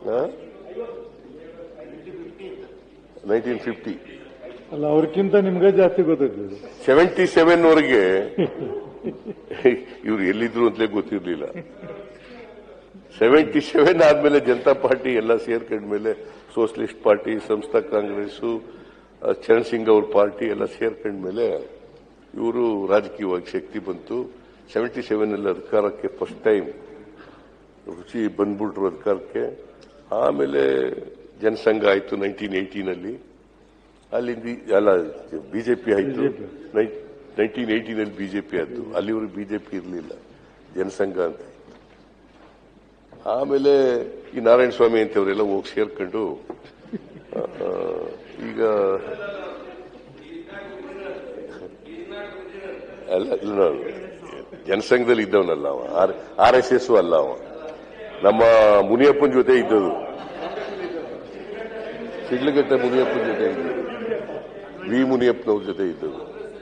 Nineteen fifty ಅಲ್ಲ ಅವ್ರಕ್ಕಿಂತ ನಿಮ್ಗೆ ಜಾಸ್ತಿ ಗೊತ್ತೈತಿ ಸೆವೆಂಟಿ ಸೆವೆನ್ ವರೆಗೆ ಇವ್ರು ಎಲ್ಲಿದ್ರು ಅಂತಲೇ ಗೊತ್ತಿರಲಿಲ್ಲ ಸೆವೆಂಟಿ ಸೆವೆನ್ ಆದ್ಮೇಲೆ ಜನತಾ ಪಾರ್ಟಿ ಎಲ್ಲ ಸೇರ್ಕೊಂಡ್ಮೇಲೆ ಸೋಷಲಿಸ್ಟ್ ಪಾರ್ಟಿ ಸಂಸ್ಥಾ ಕಾಂಗ್ರೆಸ್ ಚರಣ್ ಸಿಂಗ್ ಅವ್ರ ಪಾರ್ಟಿ ಎಲ್ಲ ಸೇರ್ಕೊಂಡ್ಮೇಲೆ ಇವರು ರಾಜಕೀಯವಾಗಿ ಶಕ್ತಿ ಬಂತು ಸೆವೆಂಟಿ ಸೆವೆನ್ ಅಲ್ಲಿ ಅಧಿಕಾರಕ್ಕೆ ಫಸ್ಟ್ ಟೈಮ್ ರುಚಿ ಬಂದ್ಬಿಟ್ರು ಅಧಿಕಾರಕ್ಕೆ ಆಮೇಲೆ ಜನಸಂಘ ಆಯ್ತು ನೈನ್ಟೀನ್ ಏಯ್ಟೀನಲ್ಲಿ ಅಲ್ಲಿಂದ ಅಲ್ಲ ಬಿಜೆಪಿ ಆಯ್ತು ನೈನ್ಟೀನ್ ಏಯ್ಟೀನಲ್ಲಿ ಬಿಜೆಪಿ ಆಯ್ತು ಅಲ್ಲಿವರೆಗೆ ಬಿಜೆಪಿ ಇರಲಿಲ್ಲ ಜನಸಂಘ ಅಂತ ಆಮೇಲೆ ಈ ನಾರಾಯಣ ಸ್ವಾಮಿ ಅಂತವರೆಲ್ಲ ಹೋಗಿ ಸೇರ್ಕೊಂಡು ಆ, ಈಗ ಅಲ್ಲ ಇಲ್ಲ ಜನಸಂಘದಲ್ಲಿ ಇದ್ದವನಲ್ಲ ಅವ ಆರ್ ಎಸ್ ಎಸ್ ಅಲ್ಲ ಅವ ನಮ್ಮ ಮುನಿಯಪ್ಪನ ಜೊತೆ ಇದ್ದದು ಸಿಡ್ಲಘಟ್ಟ ಮುನಿಯಪ್ಪನ ಜೊತೆ ಇದ್ದದು ವಿ ಮುನಿಯಪ್ಪನವ್ರ ಜೊತೆ ಇದ್ದದು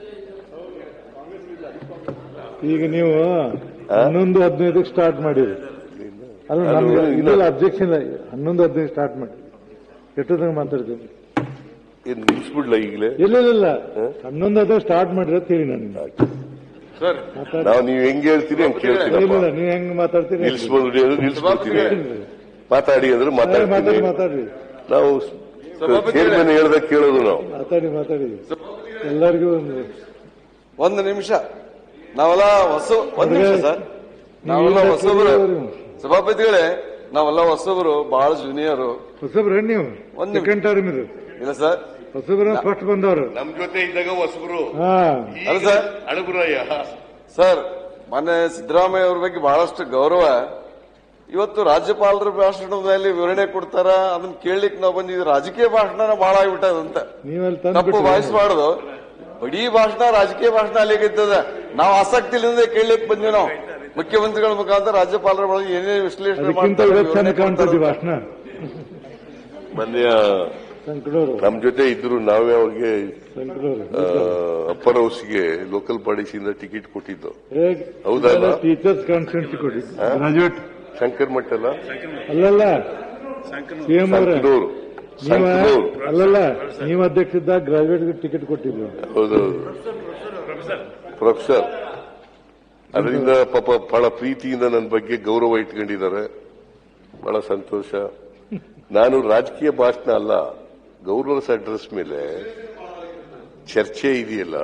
ಈಗ ನೀವು ಹನ್ನೊಂದು ಹದಿನೈದಕ್ಕೆ ಸ್ಟಾರ್ಟ್ ಮಾಡಿರಿ ಅಲ್ಲ ನಮ್ಗೆ ಅದು ಇದೆಲ್ಲ ಅಬ್ಜೆಕ್ಷನ್ ಹನ್ನೊಂದು ಹದಿನೈದು ಸ್ಟಾರ್ಟ್ ಮಾಡಿ ಎಷ್ಟೊತ್ತಂಗ ಮಾತಾಡ್ತೀನಿ ಏನ್ ನಿಲ್ಸ್ಬಿಡ್ಲ ಈಗಲೇ ಇಲ್ಲ ಇಲ್ಲ ಇಲ್ಲ ಹನ್ನೊಂದು ಹದಿನೈದು ಸ್ಟಾರ್ಟ್ ಮಾಡಿರಿ ಅಂತ ಹೇಳಿ ನಾನು ಸರ್ ಮಾತಾಡಿ ನಾವು ನೀವು ಹೆಂಗ್ ಹೇಳ್ತೀರಿ ಹಂಗ್ ಇಲ್ಲ ಕೇಳ್ತೀನಪ್ಪ ಇಲ್ಲ ನೀವು ಹೆಂಗ್ ಮಾತಾಡ್ತೀರಿ ನಿಲ್ಸ್ಬೋದು ಅಂದ್ರೆ ನಿಲ್ಸ್ಬಿಡ್ತೀನಿ ಮಾತಾಡಿ ಅಂದ್ರೆ ಮಾತಾಡಿ ಮಾತಾಡ್ತೀನಿ ಮಾತಾಡ್ರಿ ನಾವು ಸಭಾಪತಿ ಚೇರ್ಮನ್ ಹೇಳ್ದಾಗ ಕೇಳೋದು ನಾವು ಮಾತಾಡಿ ಮಾತಾಡಿ ಎಲ್ಲರಿಗೂ ಒಂದು ಒಂದು ನಿಮಿಷ ನಾವೆಲ್ಲ ಹೊಸ ಒಂದ್ ನಿಮಿಷ ಸರ್ ನಾವೆಲ್ಲ ಹೊಸಬರು ಸಭಾಪತಿಗಳೇ ನಾವೆಲ್ಲ ಹೊಸಬರು ಬಹಳ ಜೂನಿಯರು ಹೊಸಬ್ರ ನೀವು ಒಂದ್ ನಿಮಿಷ. ಸೆಕೆಂಡ್ ಟರ್ಮ್ ಇದು ಇಲ್ಲ ಸರ್ ಹೊಸಬ್ರ ಫಸ್ಟ್ ಬಂದವರು ನಮ್ ಜೊತೆ ಇದ್ದಾಗ ಹೊಸಬ್ರು ಹಾ ಅಲ್ಲ ಸರ್ ಅಳಗುರಯ್ಯ ಸರ್ ಮೊನ್ನೆ ಸಿದ್ದರಾಮಯ್ಯ ಅವ್ರ ಬಗ್ಗೆ ಬಹಳಷ್ಟು ಗೌರವ ಇವತ್ತು ರಾಜ್ಯಪಾಲರ ಭಾಷಣದಲ್ಲಿ ವಿವರಣೆ ಕೊಡ್ತಾರ ಅದನ್ನ ಕೇಳಲಿಕ್ಕೆ ನಾವು ಬಂದಿದ್ವಿ ರಾಜಕೀಯ ಭಾಷಣ ಬಹಳ ಆಗ್ಬಿಟ್ಟದಂತ ನೀವೆಲ್ಲಿ ತಪ್ಪು ತಂದು ಭಾವಿಸಬಾರ್ದು ಬಡೀ ಭಾಷಣ ರಾಜಕೀಯ ಭಾಷಣ ಅಲ್ಲಿಗಿದ್ದದ ನಾವು ಆಸಕ್ತಿಲಿಂದ ಕೇಳಲಿಕ್ಕೆ ಬಂದ್ವಿ ನಾವು ಮುಖ್ಯಮಂತ್ರಿಗಳ ಮುಖಾಂತರ ರಾಜ್ಯಪಾಲರ ಬಗ್ಗೆ ಏನೇನು ವಿಶ್ಲೇಷಣೆ ಅದಕ್ಕಿಂತ ಮಾಡ್ತಾರೆ, ಇವತ್ತು ಚಂದ ವಿವರಣೆ ಕಾಣ್ತದೆ ಕೊಡ್ತಾರೆ. ಭಾಷಣ ಮೊನ್ನೆ ಸಂಕಡೋರು ನಮ್ ಜೊತೆ ಇದ್ರು ನಾವೇ ಅವ್ರಿಗೆ ಸಂಕಡೋರು ಅಪ್ಪರ್ ಹೌಸ್ಗೆ ಲೋಕಲ್ ಬಾಡೀಸ್ ಇಂದ ಟಿಕೆಟ್ ಕೊಟ್ಟಿದ್ದು ಹೌದಾ ಅಲ್ಲ? ಟೀಚರ್ಸ್ ಕಾನ್ಸ್ಟಿಟ್ಯೂನ್ಸಿ ಕೊಡಿ ಗ್ರಾಜುಯೇಟ್ ಶಂಕರ್ ಮಠ ಅಲ್ಲ ಅಲ್ಲಲ್ಲ ಸಿಎಂ ಅವರ ಸಂಕನೂರು ನೀವ ಸಂಕನೂರು ಅಲ್ಲಲ್ಲ ನೀವು ಅಧ್ಯಕ್ಷ ಇದ್ದಾಗ ಗ್ರಾಜುಯೇಟ್ಗೆ ಟಿಕೆಟ್ ಕೊಟ್ಟಿದ್ರು ಹೌದು ಪ್ರೊಫೆಸರ್ ಅದರಿಂದ ಪಾಪ ಬಹಳ ಪ್ರೀತಿಯಿಂದ ನನ್ನ ಬಗ್ಗೆ ಗೌರವ ಇಟ್ಕೊಂಡಿದ್ದಾರೆ ಬಹಳ ಸಂತೋಷ ನಾನು ರಾಜಕೀಯ ಭಾಷಣ ಅಲ್ಲ ಗವರ್ನರ್ಸ್ ಅಡ್ರೆಸ್ ಮೇಲೆ ಚರ್ಚೆ ಇದೆಯಲ್ಲ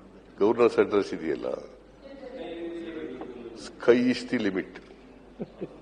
ಗವರ್ನರ್ಸ್ ಅಡ್ರೆಸ್ ಇದೆಯಲ್ಲ ಸ್ಕೈ ಇಸ್ ದಿ ಲಿಮಿಟ್